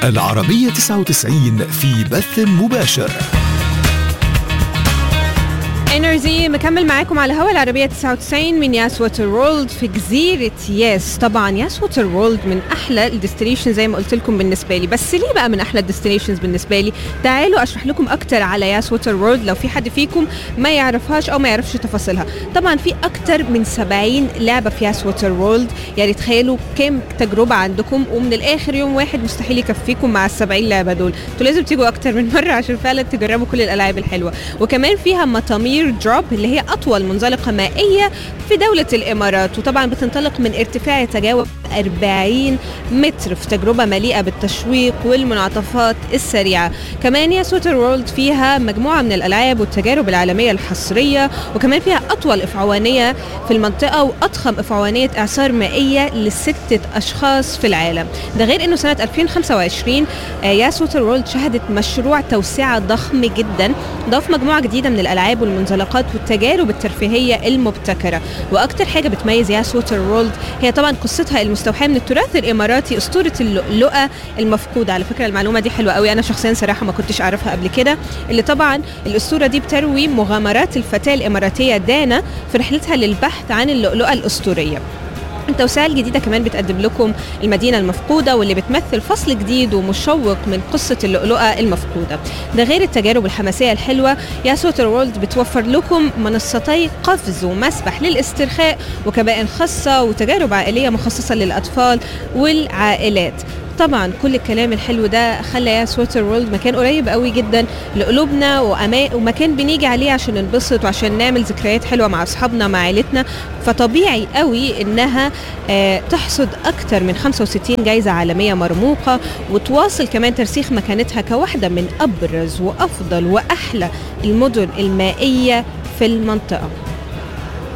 العربية 99 في بث مباشر انرجي مكمل معاكم على هوا العربية 99 من ياس ووتر وورلد في جزيرة ياس طبعا ياس ووتر وورلد من أحلى الديستنيشن زي ما قلت لكم بالنسبة لي بس ليه بقى من أحلى الديستنيشنز بالنسبة لي تعالوا أشرح لكم أكتر على ياس ووتر وورلد لو في حد فيكم ما يعرفهاش أو ما يعرفش تفاصيلها طبعا في أكتر من 70 لعبة في ياس ووتر وورلد يعني تخيلوا كم تجربة عندكم ومن الآخر يوم واحد مستحيل يكفيكم مع ال 70 لعبة دول انتوا لازم تيجوا أكتر من مرة عشان فعلا تجربوا كل الألعاب الحلوة وكمان فيها مطامير دروب اللي هي أطول منزلقة مائية في دولة الإمارات وطبعا بتنطلق من ارتفاع يتجاوز 40 متر في تجربة مليئة بالتشويق والمنعطفات السريعة كمان يا سوتر وورلد فيها مجموعة من الألعاب والتجارب العالمية الحصرية وكمان فيها أطول إفعوانية في المنطقة وأضخم إفعوانية إعصار مائية لستة أشخاص في العالم ده غير أنه سنة 2025 آه، يا سوتر وورلد شهدت مشروع توسعة ضخم جدا ضاف مجموعة جديدة من الألعاب والمنزلقات والتجارب الترفيهية المبتكرة وأكتر حاجة بتميز يا سوتر وورلد هي طبعا قصتها المستوحاة من التراث الإماراتي أسطورة اللؤلؤة المفقودة على فكرة المعلومة دي حلوة قوي أنا شخصيا صراحة ما كنتش أعرفها قبل كده اللي طبعا الأسطورة دي بتروي مغامرات الفتاة الإماراتية دانا في رحلتها للبحث عن اللؤلؤة الأسطورية التوسعة الجديدة كمان بتقدم لكم المدينة المفقودة واللي بتمثل فصل جديد ومشوق من قصة اللؤلؤة المفقودة ده غير التجارب الحماسية الحلوة يا سوتر وورلد بتوفر لكم منصتي قفز ومسبح للاسترخاء وكبائن خاصة وتجارب عائلية مخصصة للأطفال والعائلات طبعا كل الكلام الحلو ده خلى يا سويتر وورلد مكان قريب قوي جدا لقلوبنا وأما- ومكان بنيجي عليه عشان ننبسط وعشان نعمل ذكريات حلوه مع اصحابنا مع عيلتنا فطبيعي قوي انها آه، تحصد اكتر من 65 جائزه عالميه مرموقه وتواصل كمان ترسيخ مكانتها كواحده من ابرز وافضل واحلى المدن المائيه في المنطقه